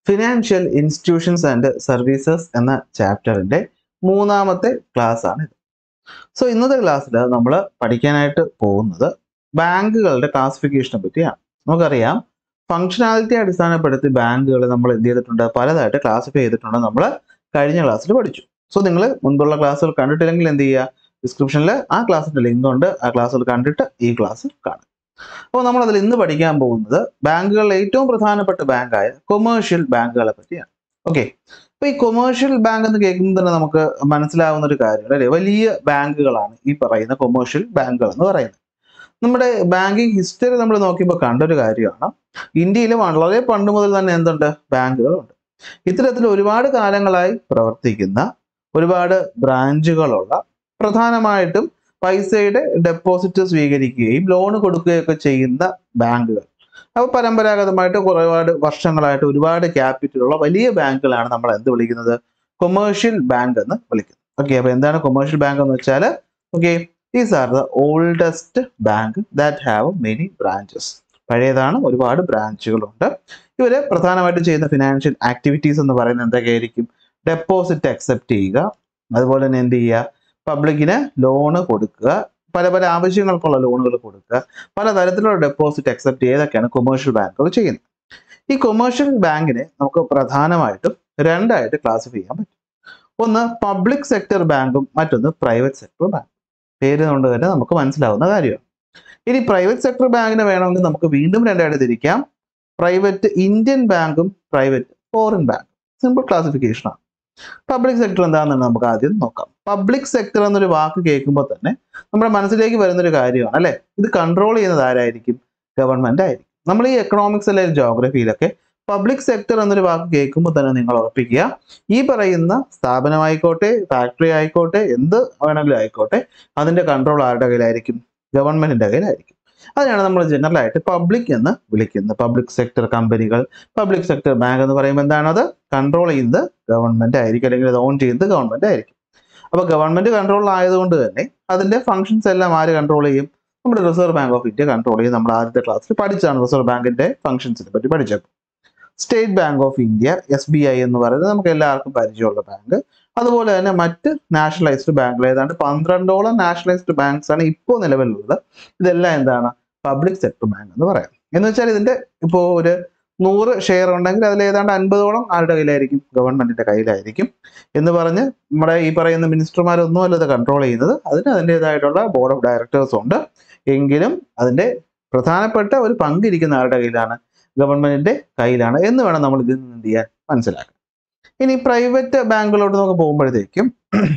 financial institutions and services എന്ന ചാപ്റ്ററിന്റെ മൂന്നാമത്തെ class ആണ് ഇത് സോ ഇന്നത്തെ ക്ലാസ്സിൽ നമ്മൾ പഠിക്കാനായിട്ട് പോകുന്നത് ബാങ്കുകളുടെ ക്ലാസിഫിക്കേഷനെ പറ്റിയാണ് നമുക്കറിയാം ഫങ്ഷനാലിറ്റി അടിസ്ഥാനപ്പെടുത്തി ബാങ്കുകൾ നമ്മൾ എന്ത് ചെയ്തിട്ടുണ്ട് പലതായിട്ട് ക്ലാസിഫൈ ചെയ്തിട്ടുണ്ട് നമ്മൾ കഴിഞ്ഞ ക്ലാസ്സിൽ പഠിച്ചു സോ നിങ്ങൾ മുൻപുള്ള ക്ലാസ്സുകൾ കണ്ടിട്ടില്ലെങ്കിൽ എന്ത് ചെയ്യുക ഡിസ്ക്രിപ്ഷനിൽ ആ ക്ലാസ്സിന്റെ ലിങ്ക് ഉണ്ട് ആ ക്ലാസ്സുകൾ കണ്ടിട്ട് ഈ ക്ലാസ് കാണും അപ്പോൾ നമ്മൾ അതിൽ ഇന്ന് പഠിക്കാൻ പോകുന്നത് ബാങ്കുകളിലെ ഏറ്റവും പ്രധാനപ്പെട്ട ബാങ്കായ കൊമേഴ്ഷ്യൽ ബാങ്കുകളെ പറ്റിയാണ് ഓക്കെ അപ്പൊ ഈ കൊമേഴ്ഷ്യൽ ബാങ്ക് എന്ന് കേൾക്കുമ്പോൾ തന്നെ നമുക്ക് മനസ്സിലാവുന്ന ഒരു കാര്യം അല്ലെ വലിയ ബാങ്കുകളാണ് ഈ പറയുന്ന കൊമേഴ്ഷ്യൽ ബാങ്കുകൾ എന്ന് പറയുന്നത് നമ്മുടെ ബാങ്കിങ് ഹിസ്റ്ററി നമ്മൾ നോക്കിയപ്പോൾ കണ്ടൊരു കാര്യമാണ് ഇന്ത്യയിൽ വളരെ പണ്ട് മുതൽ തന്നെ എന്തുണ്ട് ബാങ്കുകളുണ്ട് ഇത്തരത്തിൽ ഒരുപാട് കാലങ്ങളായി പ്രവർത്തിക്കുന്ന ഒരുപാട് ബ്രാഞ്ചുകളുള്ള പ്രധാനമായിട്ടും പൈസയുടെ ഡെപ്പോസിറ്റ് സ്വീകരിക്കുകയും ലോൺ കൊടുക്കുകയൊക്കെ ചെയ്യുന്ന ബാങ്കുകൾ അപ്പോൾ പരമ്പരാഗതമായിട്ട് ഒരുപാട് വർഷങ്ങളായിട്ട് ഒരുപാട് ക്യാപിറ്റലുള്ള വലിയ ബാങ്കുകളാണ് നമ്മൾ എന്ത് വിളിക്കുന്നത് കൊമേഴ്ഷ്യൽ ബാങ്ക് എന്ന് വിളിക്കുന്നത് ഓക്കെ അപ്പോൾ എന്താണ് കൊമേഴ്ഷ്യൽ ബാങ്ക് എന്ന് വെച്ചാൽ okay these are the oldest bank that have many branches പഴയതാണ് ഒരുപാട് ബ്രാഞ്ചുകളുണ്ട് ഇവര് പ്രധാനമായിട്ടും ചെയ്യുന്ന ഫിനാൻഷ്യൽ ആക്ടിവിറ്റീസ് എന്ന് പറയുന്നത് എന്തൊക്കെയായിരിക്കും ഡെപ്പോസിറ്റ് അക്സെപ്റ്റ് ചെയ്യുക അതുപോലെ തന്നെ എന്ത് ചെയ്യുക പബ്ലിക്കിന് ലോണ് കൊടുക്കുക പല പല ആവശ്യങ്ങൾക്കുള്ള ലോണുകൾ കൊടുക്കുക പല തരത്തിലുള്ള ഡെപ്പോസിറ്റ് അക്സെപ്റ്റ് ചെയ്തൊക്കെയാണ് കൊമേഴ്ഷ്യൽ ബാങ്കുകൾ ചെയ്യുന്നത് ഈ കൊമേഴ്ഷ്യൽ ബാങ്കിനെ നമുക്ക് പ്രധാനമായിട്ടും രണ്ടായിട്ട് ക്ലാസിഫൈ ചെയ്യാൻ പറ്റും ഒന്ന് പബ്ലിക് സെക്ടർ ബാങ്കും മറ്റൊന്ന് പ്രൈവറ്റ് സെക്ടർ ബാങ്ക് പേര് കൊണ്ട് തന്നെ നമുക്ക് മനസ്സിലാവുന്ന കാര്യമാണ് ഇനി പ്രൈവറ്റ് സെക്ടർ ബാങ്കിനെ വേണമെങ്കിൽ നമുക്ക് വീണ്ടും രണ്ടായിട്ട് തിരിക്കാം പ്രൈവറ്റ് ഇന്ത്യൻ ബാങ്കും പ്രൈവറ്റ് ഫോറിൻ ബാങ്കും സിമ്പിൾ ക്ലാസിഫിക്കേഷൻ ആണ് പബ്ലിക് സെക്ടർ എന്താണെന്ന് നമുക്ക് ആദ്യം നോക്കാം പബ്ലിക് സെക്ടർ എന്നൊരു വാക്ക് കേൾക്കുമ്പോൾ തന്നെ നമ്മുടെ മനസ്സിലേക്ക് വരുന്നൊരു കാര്യമാണ് അല്ലെ ഇത് കൺട്രോൾ ചെയ്യുന്നത് ആരായിരിക്കും ഗവൺമെന്റ് ആയിരിക്കും നമ്മൾ ഈ എക്കണോമിക്സ് അല്ലെങ്കിൽ ജോഗ്രഫിയിലൊക്കെ പബ്ലിക് സെക്ടർ എന്നൊരു വാക്ക് കേൾക്കുമ്പോൾ തന്നെ നിങ്ങൾ ഉറപ്പിക്കുക ഈ പറയുന്ന സ്ഥാപനമായിക്കോട്ടെ ഫാക്ടറി ആയിക്കോട്ടെ എന്ത് വേണമെങ്കിലും ആയിക്കോട്ടെ അതിന്റെ കൺട്രോൾ ആരുടെ കയ്യിലായിരിക്കും ഗവൺമെന്റിന്റെ കയ്യിലായിരിക്കും അതിനാണ് നമ്മൾ ജനറൽ ആയിട്ട് പബ്ലിക് എന്ന് വിളിക്കുന്നത് പബ്ലിക് സെക്ടർ കമ്പനികൾ പബ്ലിക് സെക്ടർ ബാങ്ക് എന്ന് പറയുമ്പോൾ എന്താണത് കൺട്രോൾ ചെയ്യുന്നത് ഗവൺമെന്റ് ആയിരിക്കും അല്ലെങ്കിൽ അത് ഓൺ ചെയ്യുന്നത് ഗവൺമെന്റ് ആയിരിക്കും അപ്പൊ ഗവൺമെന്റ് കൺട്രോൾ ആയതുകൊണ്ട് തന്നെ അതിന്റെ ഫങ്ഷൻസ് എല്ലാം ആര് കൺട്രോൾ ചെയ്യും നമ്മുടെ reserve bank of India control ചെയ്യും നമ്മൾ ആദ്യത്തെ ക്ലാസ്സിൽ പഠിച്ചാണ് റിസർവ് ബാങ്കിന്റെ ഫങ്ഷൻസിനെ പറ്റി പഠിച്ചത് state bank of India S B I എന്ന് പറയുന്നത് നമുക്ക് എല്ലാവർക്കും പരിചയമുള്ള ബാങ്ക് അതുപോലെ തന്നെ മറ്റ് നാഷണലൈസ്ഡ് ബാങ്കുകൾ ഏതാണ്ട് പന്ത്രണ്ടോളം നാഷണലൈസ്ഡ് ബാങ്ക്സ് ആണ് ഇപ്പോൾ നിലവിലുള്ളത് ഇതെല്ലാം എന്താണ് പബ്ലിക് സെക്ടർ ബാങ്ക് എന്ന് പറയാം എന്ന് വെച്ചാൽ ഇതിന്റെ ഇപ്പോൾ ഒരു നൂറ് ഷെയർ ഉണ്ടെങ്കിൽ അതിൽ ഏതാണ്ട് അൻപതോളം ആരുടെ കയ്യിലായിരിക്കും ഗവൺമെന്റിന്റെ കയ്യിലായിരിക്കും എന്ന് പറഞ്ഞ് നമ്മുടെ ഈ പറയുന്ന മിനിസ്റ്റർമാരൊന്നും അല്ല ഇത് കൺട്രോൾ ചെയ്യുന്നത് അതിന് അതിൻ്റെതായിട്ടുള്ള ബോർഡ് ഓഫ് ഡയറക്ടേഴ്സ് ഉണ്ട് എങ്കിലും അതിന്റെ പ്രധാനപ്പെട്ട ഒരു പങ്കിരിക്കുന്ന ആരുടെ കയ്യിലാണ് ഗവൺമെന്റിന്റെ കയ്യിലാണ് എന്ന് വേണം നമ്മൾ ഇതിൽ നിന്ന് എന്ത് ചെയ്യാൻ മനസ്സിലാക്കാൻ ഇനി പ്രൈവറ്റ് ബാങ്കുകളോട്ട് നമുക്ക് പോകുമ്പോഴത്തേക്കും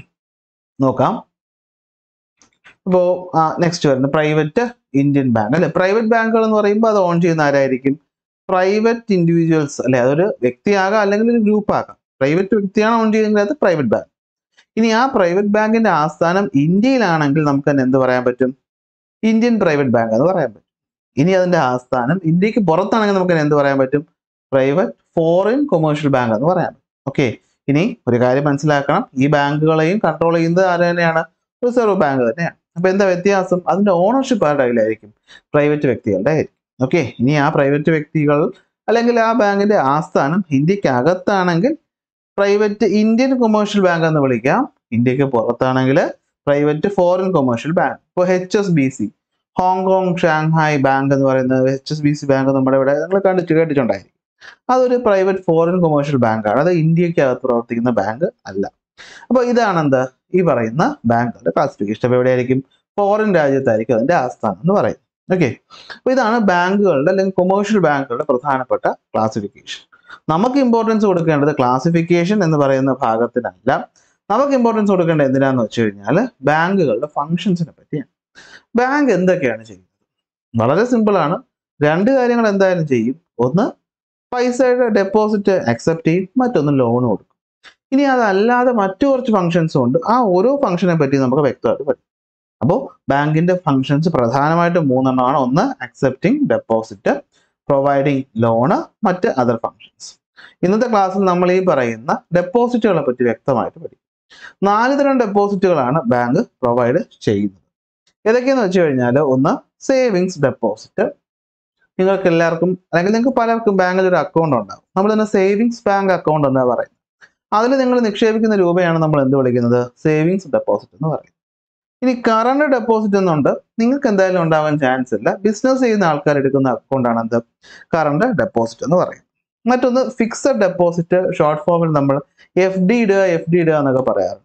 നോക്കാം ഇപ്പോ നെക്സ്റ്റ് വരുന്നത് പ്രൈവറ്റ് ഇന്ത്യൻ ബാങ്ക് അല്ലെ പ്രൈവറ്റ് ബാങ്കുകൾ എന്ന് പറയുമ്പോൾ അത് ഓൺ ചെയ്യുന്ന ആരായിരിക്കും പ്രൈവറ്റ് ഇൻഡിവിജ്വൽസ് അല്ലെ അതൊരു വ്യക്തിയാകാം അല്ലെങ്കിൽ ഒരു ഗ്രൂപ്പ് ആകാം പ്രൈവറ്റ് വ്യക്തിയാണ് ഓൺ ചെയ്യുന്നത് അത് പ്രൈവറ്റ് ബാങ്ക് ഇനി ആ പ്രൈവറ്റ് ബാങ്കിന്റെ ആസ്ഥാനം ഇന്ത്യയിലാണെങ്കിൽ നമുക്ക് തന്നെ എന്ത് പറയാൻ പറ്റും ഇന്ത്യൻ പ്രൈവറ്റ് ബാങ്ക് എന്ന് പറയാൻ പറ്റും ഇനി അതിന്റെ ആസ്ഥാനം ഇന്ത്യക്ക് പുറത്താണെങ്കിൽ നമുക്ക് എന്ത് പറയാൻ പറ്റും പ്രൈവറ്റ് ഫോറിൻ കൊമേഴ്ഷ്യൽ ബാങ്ക് എന്ന് പറയാൻ പറ്റും ഓക്കെ ഇനി ഒരു കാര്യം മനസ്സിലാക്കണം ഈ ബാങ്കുകളെയും കൺട്രോൾ ചെയ്യുന്നത് ആര് തന്നെയാണ് റിസർവ് ബാങ്ക് തന്നെയാണ് അപ്പൊ എന്താ വ്യത്യാസം അതിന്റെ ഓണർഷിപ്പ് ആരുടെ കയ്യിലായിരിക്കും പ്രൈവറ്റ് വ്യക്തികളുടെ ആയിരിക്കും ഓക്കെ ഇനി ആ പ്രൈവറ്റ് വ്യക്തികൾ അല്ലെങ്കിൽ ആ ബാങ്കിന്റെ ആസ്ഥാനം ഇന്ത്യക്ക് അകത്താണെങ്കിൽ പ്രൈവറ്റ് ഇന്ത്യൻ കൊമേഴ്ഷ്യൽ ബാങ്ക് എന്ന് വിളിക്കാം ഇന്ത്യക്ക് പുറത്താണെങ്കിൽ പ്രൈവറ്റ് ഫോറിൻ കൊമേഴ്ഷ്യൽ ബാങ്ക് ഇപ്പോൾ H S B C Hong Kong Shanghai bank എന്ന് പറയുന്നത് H S B C bank നമ്മുടെ ഇവിടെ നിങ്ങൾ കണ്ടിട്ട് കേട്ടിട്ടുണ്ടായിരിക്കും അതൊരു പ്രൈവറ്റ് ഫോറിൻ കൊമേഴ്ഷ്യൽ ബാങ്കാണ് അത് ഇന്ത്യക്ക് അകത്ത് പ്രവർത്തിക്കുന്ന ബാങ്ക് അല്ല അപ്പോൾ ഇതാണ് എന്താ ഈ പറയുന്ന ബാങ്കുകളുടെ ക്ലാസിഫിക്കേഷൻ അപ്പോൾ എവിടെയായിരിക്കും ഫോറിൻ രാജ്യത്തായിരിക്കും അതിന്റെ ആസ്ഥാനം എന്ന് പറയുന്നത് ഓക്കെ അപ്പോൾ ഇതാണ് ബാങ്കുകളുടെ അല്ലെങ്കിൽ കൊമേഴ്ഷ്യൽ ബാങ്കുകളുടെ പ്രധാനപ്പെട്ട ക്ലാസിഫിക്കേഷൻ നമുക്ക് ഇമ്പോർട്ടൻസ് കൊടുക്കേണ്ടത് ക്ലാസിഫിക്കേഷൻ എന്ന് പറയുന്ന ഭാഗത്തിനല്ല നമുക്ക് ഇമ്പോർട്ടൻസ് കൊടുക്കേണ്ടത് എന്തിനാന്ന് വെച്ച് കഴിഞ്ഞാൽ ബാങ്കുകളുടെ ഫങ്ഷൻസിനെ പറ്റിയാണ് ബാങ്ക് എന്തൊക്കെയാണ് ചെയ്യുന്നത് വളരെ സിമ്പിൾ ആണ് രണ്ട് കാര്യങ്ങൾ എന്തായാലും ചെയ്യും ഒന്ന് പൈസയുടെ ഡെപ്പോസിറ്റ് അക്സെപ്റ്റ് ചെയ്യും മറ്റൊന്ന് ലോൺ കൊടുക്കും ഇനി അതല്ലാതെ മറ്റു കുറച്ച് ഫങ്ഷൻസും ഉണ്ട് ആ ഓരോ ഫംഗ്ഷനെ പറ്റി നമുക്ക് വ്യക്തമായിട്ട് പഠിക്കും അപ്പോൾ ബാങ്കിന്റെ ഫങ്ഷൻസ് പ്രധാനമായിട്ടും മൂന്നെണ്ണമാണ് ഒന്ന് അക്സെപ്റ്റിംഗ് ഡെപ്പോസിറ്റ് പ്രൊവൈഡിങ് ലോണ് മറ്റ് അതർ ഫങ്ഷൻസ് ഇന്നത്തെ ക്ലാസ്സിൽ നമ്മൾ ഈ പറയുന്ന ഡെപ്പോസിറ്റുകളെ പറ്റി വ്യക്തമായിട്ട് പഠിക്കും നാല് തരം ഡെപ്പോസിറ്റുകളാണ് ബാങ്ക് പ്രൊവൈഡ് ചെയ്യുന്നത് ഏതൊക്കെയെന്ന് വെച്ച് കഴിഞ്ഞാൽ ഒന്ന് സേവിങ്സ് ഡെപ്പോസിറ്റ് നിങ്ങൾക്ക് എല്ലാവർക്കും അല്ലെങ്കിൽ നിങ്ങൾക്ക് പലർക്കും ബാങ്കിൽ ഒരു അക്കൗണ്ട് ഉണ്ടാവും നമ്മൾ തന്നെ സേവിങ്സ് ബാങ്ക് അക്കൗണ്ട് എന്നാ പറയും അതിൽ നിങ്ങൾ നിക്ഷേപിക്കുന്ന രൂപയാണ് നമ്മൾ എന്ത് വിളിക്കുന്നത് സേവിങ്സ് ഡെപ്പോസിറ്റ് എന്ന് പറയും ഇനി കറണ്ട് ഡെപ്പോസിറ്റ് എന്നുണ്ട് നിങ്ങൾക്ക് എന്തായാലും ഉണ്ടാവാൻ ചാൻസ് ഇല്ല ബിസിനസ് ചെയ്യുന്ന ആൾക്കാർ എടുക്കുന്ന അക്കൗണ്ടാണ് എന്ത് കറണ്ട് ഡെപ്പോസിറ്റ് എന്ന് പറയും മറ്റൊന്ന് ഫിക്സഡ് ഡെപ്പോസിറ്റ് ഷോർട്ട് ഫോമിൽ നമ്മൾ എഫ് ഡി ഇടുക എഫ് ഡി ഇടുക എന്നൊക്കെ പറയാറ്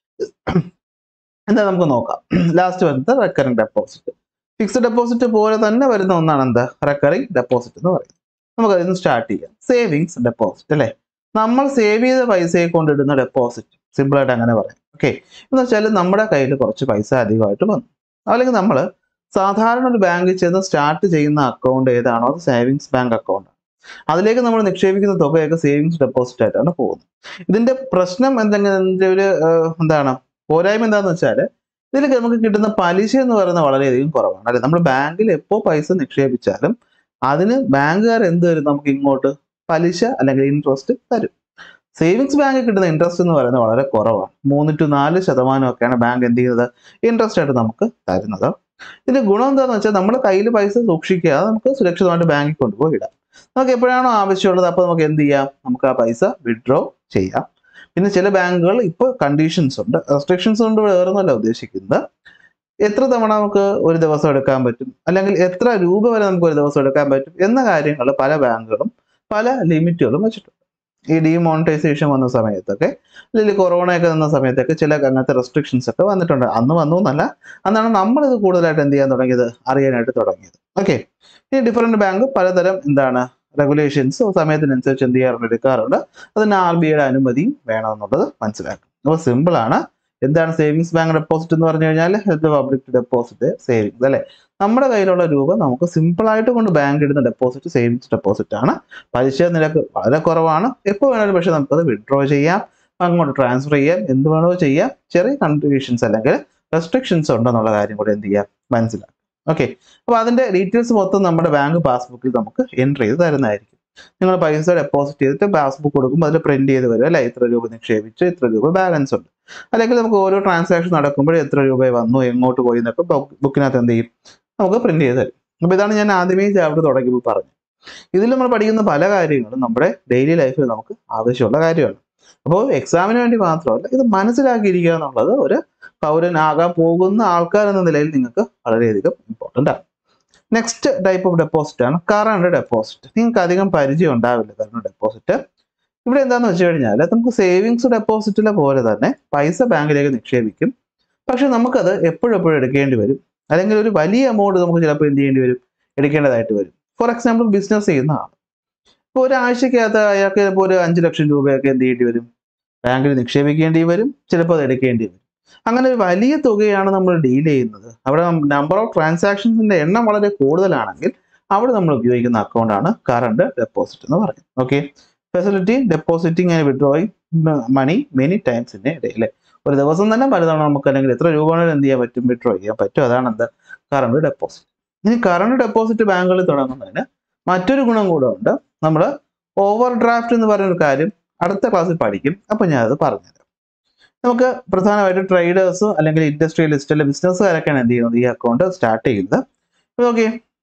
എന്താ നമുക്ക് നോക്കാം ലാസ്റ്റ് വരുന്നത് റെക്കറിംഗ് ഡെപ്പോസിറ്റ് ഫിക്സഡ് ഡെപ്പോസിറ്റ് പോലെ തന്നെ വരുന്ന ഒന്നാണ് എന്താ റെക്കറിംഗ് ഡെപ്പോസിറ്റ് എന്ന് പറയുന്നത് നമുക്ക് അതിൽ നിന്ന് സ്റ്റാർട്ട് ചെയ്യാം സേവിങ്സ് ഡെപ്പോസിറ്റ് അല്ലേ നമ്മൾ സേവ് ചെയ്ത പൈസയെ കൊണ്ടിടുന്ന ഡെപ്പോസിറ്റ് സിമ്പിൾ ആയിട്ട് അങ്ങനെ പറയാം ഓക്കെ എന്ന് വെച്ചാൽ നമ്മുടെ കയ്യിൽ കുറച്ച് പൈസ അധികമായിട്ട് വന്നു അല്ലെങ്കിൽ നമ്മൾ സാധാരണ ഒരു ബാങ്കിൽ ചെന്ന് സ്റ്റാർട്ട് ചെയ്യുന്ന അക്കൗണ്ട് ഏതാണോ അത് സേവിങ്സ് ബാങ്ക് അക്കൗണ്ട് അതിലേക്ക് നമ്മൾ നിക്ഷേപിക്കുന്ന തുകയൊക്കെ സേവിങ്സ് ഡെപ്പോസിറ്റ് ആയിട്ടാണ് പോകുന്നത് ഇതിന്റെ പ്രശ്നം എന്തെങ്കിലും ഇതിന്റെ ഒരു ഏഹ്, എന്താണ് പോരായ്മ എന്താണെന്ന് വെച്ചാൽ ഇതിൽ നമുക്ക് കിട്ടുന്ന പലിശ എന്ന് പറയുന്നത് വളരെയധികം കുറവാണ് അല്ലെ നമ്മൾ ബാങ്കിൽ എപ്പോൾ പൈസ നിക്ഷേപിച്ചാലും അതിന് ബാങ്കുകാർ എന്ത് തരും നമുക്ക് ഇങ്ങോട്ട് പലിശ അല്ലെങ്കിൽ ഇൻട്രസ്റ്റ് തരും സേവിങ്സ് ബാങ്കിൽ കിട്ടുന്ന ഇൻട്രസ്റ്റ് എന്ന് പറയുന്നത് വളരെ കുറവാണ് മൂന്ന് ടു നാല് ശതമാനമൊക്കെയാണ് ബാങ്ക് എന്ത് ചെയ്യുന്നത് ഇൻട്രസ്റ്റ് ആയിട്ട് നമുക്ക് തരുന്നത് ഇതിന്റെ ഗുണം എന്താണെന്ന് വെച്ചാൽ നമ്മുടെ കയ്യിൽ പൈസ സൂക്ഷിക്കുക അത് നമുക്ക് സുരക്ഷിതമായിട്ട് ബാങ്കിൽ കൊണ്ടുപോയി ഇടാം നമുക്ക് എപ്പോഴാണോ ആവശ്യമുള്ളത് അപ്പോൾ നമുക്ക് എന്ത് ചെയ്യാം നമുക്ക് ആ പൈസ വിഡ്രോ ചെയ്യാം പിന്നെ ചില ബാങ്കുകൾ ഇപ്പോൾ കണ്ടീഷൻസ് ഉണ്ട് റെസ്ട്രിക്ഷൻസ് കൊണ്ട് വേറൊന്നുമല്ല ഉദ്ദേശിക്കുന്നത് എത്ര തവണ നമുക്ക് ഒരു ദിവസം എടുക്കാൻ പറ്റും അല്ലെങ്കിൽ എത്ര രൂപ വരെ നമുക്ക് ഒരു ദിവസം എടുക്കാൻ പറ്റും എന്ന കാര്യങ്ങൾ പല ബാങ്കുകളും പല ലിമിറ്റുകളും വെച്ചിട്ടുണ്ട് ഈ ഡിമോണിറ്റൈസേഷൻ വന്ന സമയത്തൊക്കെ അല്ലെങ്കിൽ കൊറോണ ഒക്കെ വന്ന സമയത്തൊക്കെ ചില അങ്ങനത്തെ റെസ്ട്രിക്ഷൻസ് ഒക്കെ വന്നിട്ടുണ്ട് അന്ന് വന്നു എന്നല്ല അന്നാണ് നമ്മളിത് കൂടുതലായിട്ട് എന്ത് ചെയ്യാൻ തുടങ്ങിയത് അറിയാനായിട്ട് തുടങ്ങിയത് ഓക്കെ ഇനി ഡിഫറെന്റ് ബാങ്ക് പലതരം എന്താണ് റെഗുലേഷൻസ് സമയത്തിനനുസരിച്ച് എന്ത് ചെയ്യാറുണ്ട് എടുക്കാറുണ്ട് അതിന് ആർ ബി ഐയുടെ അനുമതിയും വേണമെന്നുള്ളത് മനസ്സിലാക്കും അപ്പോൾ സിമ്പിൾ ആണ് എന്താണ് സേവിങ്സ് ബാങ്ക് ഡെപ്പോസിറ്റ് എന്ന് പറഞ്ഞു കഴിഞ്ഞാൽ പബ്ലിക് ഡെപ്പോസിറ്റ് സേവിങ്സ് അല്ലെ നമ്മുടെ കയ്യിലുള്ള രൂപ നമുക്ക് സിമ്പിൾ ആയിട്ട് കൊണ്ട് ബാങ്ക് ഇടുന്ന ഡെപ്പോസിറ്റ് സേവിങ്സ് ഡെപ്പോസിറ്റ് ആണ് പലിശ നിരക്ക് വളരെ കുറവാണ് എപ്പോൾ വേണമെങ്കിലും പക്ഷേ നമുക്കത് വിഡ്രോ ചെയ്യാം അങ്ങോട്ട് ട്രാൻസ്ഫർ ചെയ്യാം എന്ത് വേണോ ചെയ്യാം ചെറിയ കൺട്രിബ്യൂഷൻസ് അല്ലെങ്കിൽ റെസ്ട്രിക്ഷൻസ് ഉണ്ടെന്നുള്ള കാര്യം കൂടെ എന്ത് ചെയ്യാം മനസ്സിലാക്കാം ഓക്കെ അപ്പോൾ അതിന്റെ ഡീറ്റെയിൽസ് മൊത്തം നമ്മുടെ ബാങ്ക് പാസ്ബുക്കിൽ നമുക്ക് എൻട്രി ചെയ്ത് തരുന്നതായിരിക്കും നിങ്ങൾ പൈസ ഡെപ്പോസിറ്റ് ചെയ്തിട്ട് പാസ്ബുക്ക് കൊടുക്കുമ്പോൾ അതിൽ പ്രിന്റ് ചെയ്ത് വരും അല്ലെ ഇത്ര രൂപ നിക്ഷേപിച്ച് ഇത്ര രൂപ ബാലൻസ് ഉണ്ട് അല്ലെങ്കിൽ നമുക്ക് ഓരോ ട്രാൻസാക്ഷൻ നടക്കുമ്പോഴും എത്ര രൂപ വന്നു എങ്ങോട്ട് പോയി എന്നൊക്കെ ബുക്കിനകത്ത് എന്ത് ചെയ്യും നമുക്ക് പ്രിന്റ് ചെയ്ത് തരും അപ്പോൾ ഇതാണ് ഞാൻ ആദ്യമേ ചാപ്റ്റർ തുടങ്ങിയപ്പോൾ പറഞ്ഞത് ഇതിൽ നമ്മൾ പഠിക്കുന്ന പല കാര്യങ്ങളും നമ്മുടെ ഡെയിലി ലൈഫിൽ നമുക്ക് ആവശ്യമുള്ള കാര്യമാണ് അപ്പോൾ എക്സാമിന് വേണ്ടി മാത്രമല്ല ഇത് മനസ്സിലാക്കിയിരിക്കുക എന്നുള്ളത് ഒരു പൗരനാകാൻ പോകുന്ന ആൾക്കാർ എന്ന നിലയിൽ നിങ്ങൾക്ക് വളരെയധികം ഇമ്പോർട്ടൻ്റ് ആണ് നെക്സ്റ്റ് ടൈപ്പ് ഓഫ് ഡെപ്പോസിറ്റ് ആണ് കറണ്ട് ഡെപ്പോസിറ്റ് നിങ്ങൾക്ക് അധികം പരിചയം ഉണ്ടാവില്ല കറണ്ട് ഡെപ്പോസിറ്റ് ഇവിടെ എന്താണെന്ന് വെച്ച് കഴിഞ്ഞാൽ നമുക്ക് സേവിങ്സ് ഡെപ്പോസിറ്റിലെ പോലെ തന്നെ പൈസ ബാങ്കിലേക്ക് നിക്ഷേപിക്കും പക്ഷെ നമുക്കത് എപ്പോഴെപ്പോഴും എടുക്കേണ്ടി വരും അല്ലെങ്കിൽ ഒരു വലിയ എമൗണ്ട് നമുക്ക് ചിലപ്പോൾ എന്ത് ചെയ്യേണ്ടി വരും എടുക്കേണ്ടതായിട്ട് വരും ഫോർ എക്സാമ്പിൾ ബിസിനസ് ചെയ്യുന്ന ആൾ ഇപ്പോൾ ഒരാഴ്ചക്കകത്ത് അയാൾക്ക് ചിലപ്പോൾ ഒരു അഞ്ച് ലക്ഷം രൂപയൊക്കെ എന്ത് ചെയ്യേണ്ടി വരും ബാങ്കിൽ നിക്ഷേപിക്കേണ്ടി വരും ചിലപ്പോൾ അത് എടുക്കേണ്ടി വരും അങ്ങനെ ഒരു വലിയ തുകയാണ് നമ്മൾ ഡീൽ ചെയ്യുന്നത് അവിടെ നമ്പർ ഓഫ് ട്രാൻസാക്ഷൻസിന്റെ എണ്ണം വളരെ കൂടുതലാണെങ്കിൽ അവിടെ നമ്മൾ ഉപയോഗിക്കുന്ന അക്കൗണ്ടാണ് കറണ്ട് ഡെപ്പോസിറ്റ് എന്ന് പറയുന്നത് okay facility depositing and withdrawing money many times in a day അല്ലേ ഒരു ദിവസം തന്നെ പലതവണ നമുക്ക് അല്ലെങ്കിൽ എത്ര രൂപ വേണമെങ്കിലും എന്ത് ചെയ്യാൻ പറ്റും വിഡ്രോ ചെയ്യാൻ പറ്റും അതാണ് എന്താ കറണ്ട് ഡെപ്പോസിറ്റ് ഇനി കറണ്ട് ഡെപ്പോസിറ്റ് ബാങ്കുകളിൽ തുടങ്ങുന്നതിന് മറ്റൊരു ഗുണം കൂടെ ഉണ്ട് നമ്മൾ ഓവർ ഡ്രാഫ്റ്റ് എന്ന് പറയുന്ന ഒരു കാര്യം അടുത്ത ക്ലാസ്സിൽ പഠിക്കും അപ്പോൾ ഞാനത് പറഞ്ഞുതരാം നമുക്ക് പ്രധാനമായിട്ട് ട്രേഡേഴ്സ് അല്ലെങ്കിൽ ഇൻഡസ്ട്രിയലിസ്റ്റ് അല്ലെങ്കിൽ ബിസിനസ്സുകാരൊക്കെയാണ് എന്ത് ചെയ്യുന്നത് ഈ അക്കൗണ്ട് സ്റ്റാർട്ട് ചെയ്യുന്നത് ഓക്കെ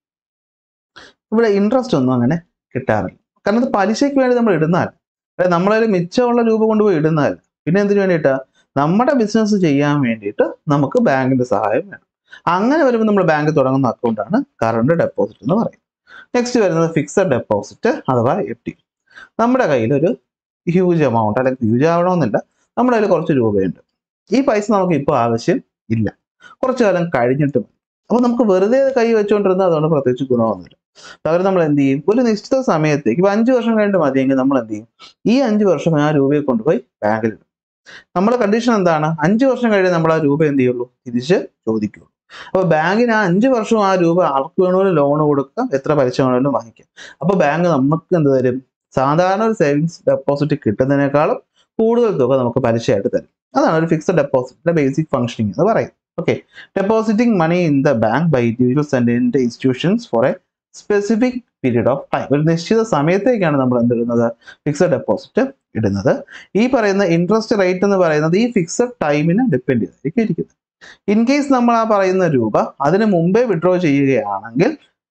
ഇവിടെ ഇൻട്രസ്റ്റ് ഒന്നും അങ്ങനെ കിട്ടാറില്ല കാരണം ഇത് പലിശയ്ക്ക് വേണ്ടി നമ്മൾ ഇടുന്നാൽ അതായത് നമ്മളതിൽ മിച്ചമുള്ള രൂപ കൊണ്ടുപോയി ഇടുന്നാൽ പിന്നെ എന്തിനു വേണ്ടിയിട്ടാ നമ്മുടെ ബിസിനസ് ചെയ്യാൻ വേണ്ടിയിട്ട് നമുക്ക് ബാങ്കിന്റെ സഹായം വേണം അങ്ങനെ വരുമ്പോൾ നമ്മൾ ബാങ്ക് തുടങ്ങുന്ന അക്കൗണ്ടാണ് കറണ്ട് ഡെപ്പോസിറ്റ് എന്ന് പറയും നെക്സ്റ്റ് വരുന്നത് ഫിക്സഡ് ഡെപ്പോസിറ്റ് അഥവാ എഫ് ഡി നമ്മുടെ കയ്യിൽ ഒരു ഹ്യൂജ് എമൗണ്ട് അല്ലെങ്കിൽ ഹ്യൂജ് ആവണമെന്നില്ല നമ്മുടെ കയ്യിൽ കുറച്ച് രൂപയുണ്ട് ഈ പൈസ നമുക്ക് ഇപ്പോൾ ആവശ്യം ഇല്ല കുറച്ചു കാലം കഴിഞ്ഞിട്ട് മതി അപ്പോൾ നമുക്ക് വെറുതെ അത് കൈ വെച്ചുകൊണ്ടിരുന്നാൽ അതുകൊണ്ട് പ്രത്യേകിച്ച് ഗുണമൊന്നുമില്ല പകരം നമ്മൾ എന്ത് ചെയ്യും ഒരു നിശ്ചിത സമയത്തേക്ക് ഇപ്പൊ അഞ്ച് വർഷം കഴിഞ്ഞിട്ട് മതിയെങ്കിൽ നമ്മൾ എന്ത് ചെയ്യും ഈ അഞ്ച് വർഷം ആ രൂപയെ കൊണ്ടുപോയി ബാങ്കിൽ ഇടും നമ്മുടെ കണ്ടീഷൻ എന്താണ് അഞ്ച് വർഷം കഴിഞ്ഞ് നമ്മൾ ആ രൂപ എന്ത് ചെയ്യുള്ളൂ തിരിച്ച് ചോദിക്കുള്ളൂ അപ്പൊ ബാങ്കിന് ആ അഞ്ച് വർഷം ആ രൂപ ആർക്ക് വേണമെങ്കിലും ലോൺ കൊടുക്കാം എത്ര പലിശ വേണമെങ്കിലും വാങ്ങിക്കാം അപ്പൊ ബാങ്ക് നമുക്ക് എന്ത് തരും സാധാരണ ഒരു സേവിങ്സ് ഡെപ്പോസിറ്റ് കിട്ടുന്നതിനേക്കാളും കൂടുതൽ തുക നമുക്ക് പലിശയായിട്ട് തരും അതാണ് ഒരു ഫിക്സഡ് ഡെപ്പോസിറ്റിന്റെ ബേസിക് ഫംഗ്ഷനിങ് എന്ന് പറയും okay depositing money in the bank by individuals and in institutions for a specific period of time ഒരു നിശ്ചിത സമയത്തേക്കാണ് നമ്മൾ എന്തിടുന്നത് ഫിക്സഡ് ഡെപ്പോസിറ്റ് ഇടുന്നത് ഈ പറയുന്ന ഇൻട്രസ്റ്റ് റേറ്റ് എന്ന് പറയുന്നത് ഈ ഫിക്സഡ് ടൈമിനെ ഡിപ്പെൻഡ് ചെയ്തായിരിക്കും ഇരിക്കുന്നത് ഇൻ കേസ് നമ്മൾ ആ പറയുന്ന രൂപ അതിന് മുമ്പേ വിഡ്രോ ചെയ്യുകയാണെങ്കിൽ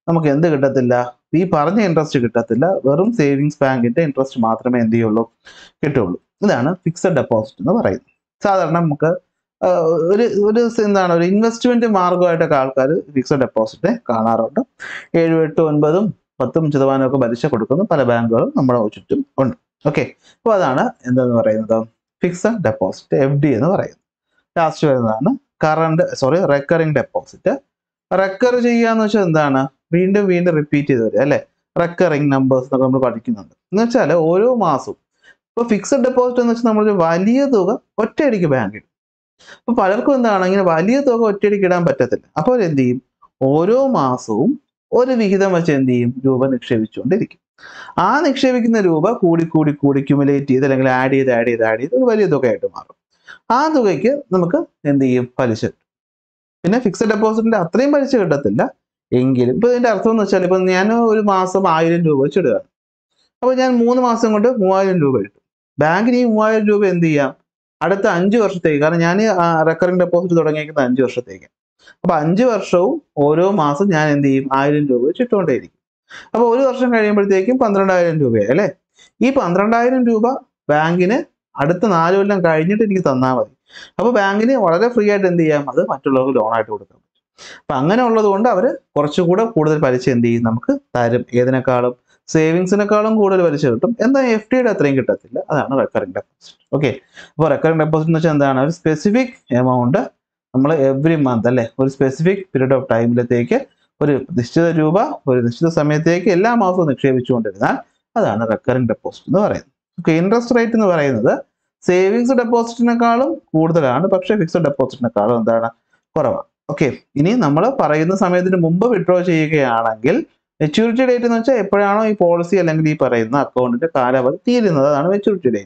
നമുക്ക് എന്ത് കിട്ടത്തില്ല ഈ പറഞ്ഞ ഇൻട്രസ്റ്റ് കിട്ടത്തില്ല വെറും സേവിങ്സ് ബാങ്കിന്റെ ഇൻട്രസ്റ്റ് മാത്രമേ എന്ത് ചെയ്യുള്ളൂ കിട്ടുള്ളൂ ഇതാണ് ഫിക്സഡ് ഡെപ്പോസിറ്റ് എന്ന് പറയുന്നത് സാധാരണ നമുക്ക് ആ, ഒരു ഒരു എന്താണ് ഒരു ഇൻവെസ്റ്റ്മെന്റ് മാർഗമായിട്ടൊക്കെ ആൾക്കാർ ഫിക്സഡ് ഡെപ്പോസിറ്റ് കാണാറുണ്ട് ഏഴും എട്ടും ഒൻപതും പത്തും ശതമാനം ഒക്കെ പലിശ കൊടുക്കുന്ന പല ബാങ്കുകളും നമ്മുടെ ചുറ്റും ഉണ്ട് ഓക്കെ അപ്പോൾ അതാണ് എന്തെന്ന് പറയുന്നത് ഫിക്സഡ് ഡെപ്പോസിറ്റ് എഫ് ഡി എന്ന് പറയുന്നത് ലാസ്റ്റ് വരുന്നതാണ് current sorry recurring deposit recur ചെയ്യാന്ന് വെച്ചാൽ എന്താണ് വീണ്ടും വീണ്ടും റിപ്പീറ്റ് ചെയ്ത് വരിക അല്ലെ റെക്കറിങ് നമ്പേഴ്സ് എന്നൊക്കെ നമ്മൾ പഠിക്കുന്നുണ്ട് എന്ന് വെച്ചാൽ ഓരോ മാസവും ഇപ്പോൾ ഫിക്സഡ് ഡെപ്പോസിറ്റ് എന്ന് വെച്ചാൽ നമ്മളൊരു വലിയ തുക ഒറ്റയടിക്ക് ബാങ്കിൽ അപ്പോൾ പലർക്കും എന്താണ് ഇങ്ങനെ വലിയ തുക ഒറ്റയടിക്ക് ഇടാൻ പറ്റത്തില്ല അപ്പോൾ എന്ത് ചെയ്യും ഓരോ മാസവും ഒരു വിഹിതം വെച്ച് എന്ത് ചെയ്യും രൂപ നിക്ഷേപിച്ചുകൊണ്ടിരിക്കും ആ നിക്ഷേപിക്കുന്ന രൂപ കൂടി കൂടി കൂടി ക്യുമുലേറ്റ് ചെയ്ത് അല്ലെങ്കിൽ ആഡ് ചെയ്ത് ആഡ് ചെയ്ത് ആഡ് ചെയ്ത് ഒരു വലിയ തുകയായിട്ട് മാറും ആ തുകയ്ക്ക് നമുക്ക് എന്ത് ചെയ്യും പലിശ കിട്ടും പിന്നെ ഫിക്സഡ് ഡെപ്പോസിറ്റിന്റെ അത്രയും പലിശ കിട്ടത്തില്ല എങ്കിലും ഇപ്പൊ ഇതിന്റെ അർത്ഥം എന്ന് വെച്ചാൽ ഇപ്പൊ ഞാൻ ഒരു മാസം ആയിരം രൂപ വെച്ച് ഇടുകയാണ് അപ്പോൾ ഞാൻ മൂന്ന് മാസം കൊണ്ട് മൂവായിരം രൂപ കിട്ടും ബാങ്കിന് ഈ മൂവായിരം രൂപ എന്ത് ചെയ്യാം അടുത്ത അഞ്ച് വർഷത്തേക്ക് കാരണം ഞാൻ റെക്കറിംഗ് ഡെപ്പോസിറ്റ് തുടങ്ങിയിരിക്കുന്നത് അഞ്ച് വർഷത്തേക്ക് അപ്പൊ അഞ്ച് വർഷവും ഓരോ മാസം ഞാൻ എന്ത് ചെയ്യും ആയിരം രൂപ വെച്ച് ഇട്ടുകൊണ്ടേയിരിക്കും അപ്പൊ ഒരു വർഷം കഴിയുമ്പോഴത്തേക്കും പന്ത്രണ്ടായിരം രൂപയായി അല്ലേ ഈ പന്ത്രണ്ടായിരം രൂപ ബാങ്കിന് അടുത്ത നാല് കൊല്ലം കഴിഞ്ഞിട്ട് എനിക്ക് തന്നാൽ മതി അപ്പൊ ബാങ്കിന് വളരെ ഫ്രീ ആയിട്ട് എന്ത് ചെയ്യാം അത് മറ്റുള്ളവർക്ക് ലോൺ ആയിട്ട് കൊടുക്കാൻ പറ്റും അപ്പൊ അങ്ങനെ ഉള്ളത് കൊണ്ട് അവർ കുറച്ചുകൂടെ കൂടുതൽ പലിശ എന്ത് ചെയ്യും നമുക്ക് തരും ഏതിനേക്കാളും സേവിങ്സിനേക്കാളും കൂടുതൽ പലിശ കിട്ടും എന്നാൽ എഫ് ഡിയുടെ അത്രയും കിട്ടത്തില്ല അതാണ് റെക്കറിംഗ് ഡെപ്പോസിറ്റ് ഓക്കെ അപ്പോൾ റെക്കറിംഗ് ഡെപ്പോസിറ്റ് എന്ന് വെച്ചാൽ എന്താണ് ഒരു സ്പെസിഫിക് എമൗണ്ട് നമ്മൾ എവറി മന്ത് അല്ലെ ഒരു സ്പെസിഫിക് പീരീഡ് ഓഫ് ടൈമിലത്തേക്ക് ഒരു നിശ്ചിത രൂപ ഒരു നിശ്ചിത സമയത്തേക്ക് എല്ലാ മാസവും നിക്ഷേപിച്ചുകൊണ്ടിരുന്നാൽ അതാണ് റെക്കറിംഗ് ഡെപ്പോസിറ്റ് എന്ന് പറയുന്നത് ഓക്കെ ഇൻട്രസ്റ്റ് റേറ്റ് എന്ന് പറയുന്നത് സേവിങ്സ് ഡെപ്പോസിറ്റിനേക്കാളും കൂടുതലാണ് പക്ഷേ ഫിക്സഡ് ഡെപ്പോസിറ്റിനേക്കാളും എന്താണ് കുറവാണ് ഓക്കെ ഇനി നമ്മൾ പറയുന്ന സമയത്തിന് മുമ്പ് വിഡ്രോ ചെയ്യുകയാണെങ്കിൽ മെച്യൂരിറ്റി ഡേറ്റ് എന്ന് വെച്ചാൽ എപ്പോഴാണോ ഈ പോളിസി അല്ലെങ്കിൽ ഈ പറയുന്ന അക്കൗണ്ടിന്റെ കാലാവധി തീരുന്നത് അതാണ് മെച്യൂരിറ്റി ഡേറ്റ്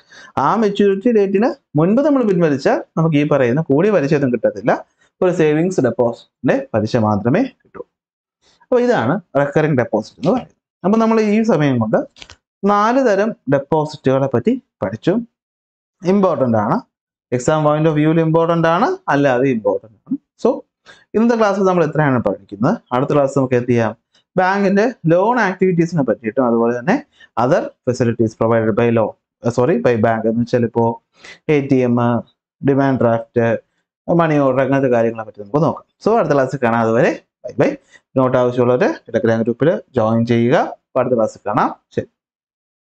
ആ മെച്യൂരിറ്റി ഡേറ്റിന് മുൻപ് നമ്മൾ പിൻവലിച്ചാൽ നമുക്ക് ഈ പറയുന്ന കൂടിയ പലിശയൊന്നും കിട്ടത്തില്ല ഒരു സേവിങ്സ് ഡെപ്പോസിറ്റിന്റെ പലിശ മാത്രമേ കിട്ടൂ അപ്പോൾ ഇതാണ് റെക്കറിംഗ് ഡെപ്പോസിറ്റ് എന്ന് പറയുന്നത് അപ്പോൾ നമ്മൾ ഈ സമയം കൊണ്ട് നാല് തരം ഡെപ്പോസിറ്റുകളെ പറ്റി പഠിച്ചു ഇമ്പോർട്ടൻ്റ് ആണ് എക്സാം പോയിന്റ് ഓഫ് വ്യൂവിൽ ഇമ്പോർട്ടൻ്റ് ആണ് അല്ലാതെ ഇമ്പോർട്ടൻ്റ് ആണ് സോ ഇന്നത്തെ ക്ലാസ്സിൽ നമ്മൾ എത്രയാണ് പഠിക്കുന്നത് അടുത്ത ക്ലാസ് നമുക്ക് എന്ത് ചെയ്യാം ബാങ്കിന്റെ ലോൺ ആക്ടിവിറ്റീസിനെ പറ്റിയിട്ടും അതുപോലെ തന്നെ other facilities provided by low sorry by bank എന്ന് വെച്ചാൽ ഇപ്പോൾ A T M demand draft money order അങ്ങനത്തെ കാര്യങ്ങളെ പറ്റി നമുക്ക് നോക്കാം സോ അടുത്ത ക്ലാസ്സിൽ കാണാം അതുവരെ ബൈ ബൈ നോട്ട് ആവശ്യമുള്ളവർ ടെലഗ്രാം ഗ്രൂപ്പിൽ ജോയിൻ ചെയ്യുക അപ്പോൾ അടുത്ത ക്ലാസ്സിൽ കാണാം ശരി